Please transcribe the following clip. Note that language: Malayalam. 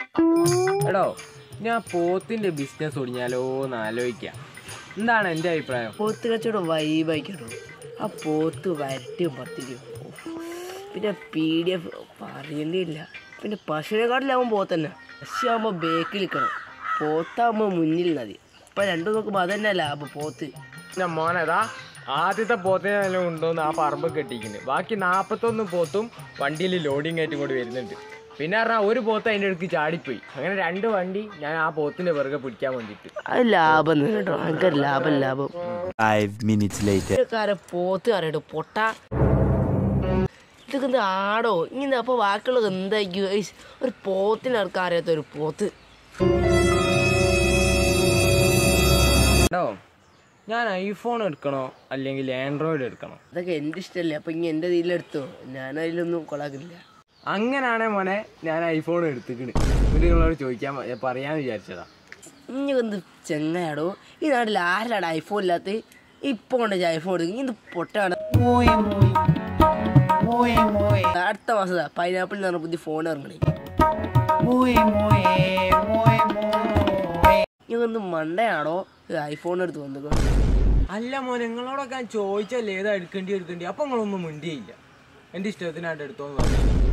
എടോ ഞാൻ പോത്തിന്റെ ബിസിനസ് ഒടിഞ്ഞാലോ എന്ന് ആലോചിക്കാം എന്താണ് എൻ്റെ അഭിപ്രായം പോത്ത് കച്ചവടം വൈബായിക്കണോ ആ പോത്ത് വരട്ടും പത്തിരിയും പിന്നെ പി ഡി എഫ് പറയേണ്ടിയില്ല പിന്നെ പശുവിനെക്കാട്ടിലാവുമ്പോൾ പോത്തന്നെ പശുവാകുമ്പോൾ ബേക്കിൽ നിൽക്കണം പോത്താകുമ്പോൾ മുന്നിൽ മതി അപ്പം രണ്ടും നോക്കുമ്പോൾ അതന്നെ ലാഭം പോത്ത് ഞാൻ മോനേതാ ആദ്യത്തെ പോത്തിനെ നല്ല ഉണ്ടോന്ന് ആ പറമ്പ് കെട്ടിക്കുന്നു ബാക്കി നാൽപ്പത്തൊന്ന് പോത്തും വണ്ടിയിൽ ലോഡിങ് ആയിട്ടും കൂടി വരുന്നുണ്ട് പിന്നെ പറഞ്ഞാൽ ഒരു പോത്ത് അതിൻ്റെ അടുക്ക് ചാടിപ്പോയി അങ്ങനെ രണ്ട് വണ്ടി ഞാൻ ആ പോത്തിന്റെ പിറകെ പിടിക്കാൻ വേണ്ടിയിട്ട് അത് ലാഭം തന്നെ കേട്ടോ ഭയങ്കര ലാഭം ലാഭം Five minutes later. കാരം പോത്ത് അറിയട്ടോ പൊട്ട ഇതൊക്കെ എന്ത് ആടോ ഇങ്ങനെ അപ്പോൾ ബാക്കിയുള്ളത് എന്തായിരിക്കും ഗയ്സ്? ഒരു പോത്തിന് ആർക്കും അറിയാത്ത ഒരു പോത്ത് കേട്ടോ ഞാൻ ഐഫോൺ എടുക്കണോ അല്ലെങ്കിൽ ആൻഡ്രോയിഡ് എടുക്കണോ അതൊക്കെ എൻ്റെ ഇഷ്ടമല്ലേ അപ്പം ഇനി എൻ്റെ ഇതിലെടുത്തോ ഞാൻ അതിലൊന്നും കൊളാക്കില്ല അങ്ങനാണേ മോനെ ഞാൻ ഐഫോൺ എടുത്തിക്കണ് എന്നിട്ട് നിങ്ങളോട് ചോദിക്കാൻ വ- പറയാന്ന് വിചാരിച്ചതാ ഇനി എന്ത് ചെങ്ങയാടോ ഈ നാട്ടിൽ ആരിലാണ് ഐഫോൺ ഇല്ലാത്ത ഇപ്പൊ കൊണ്ട് ഐഫോൺ എടുക്കും ഇത് പൊട്ടാണ് അടുത്ത മാസം പൈനാപ്പിൾ എന്ന് പറഞ്ഞ പുതിയ ഫോൺ ഇറങ്ങണേ ഇനി എന്ത് മണ്ടയാണോ ഐഫോൺ എടുത്ത് വന്നു അല്ല മോനെ നിങ്ങളോടൊക്കെ ഞാൻ ചോദിച്ചല്ലേ ഏതാ എടുക്കേണ്ടി എടുക്കേണ്ടി അപ്പൊ നിങ്ങളൊന്നും മിണ്ടിയില്ല എന്റെ ഇഷ്ടത്തിനായിട്ട് എടുത്തോന്ന് പറഞ്ഞു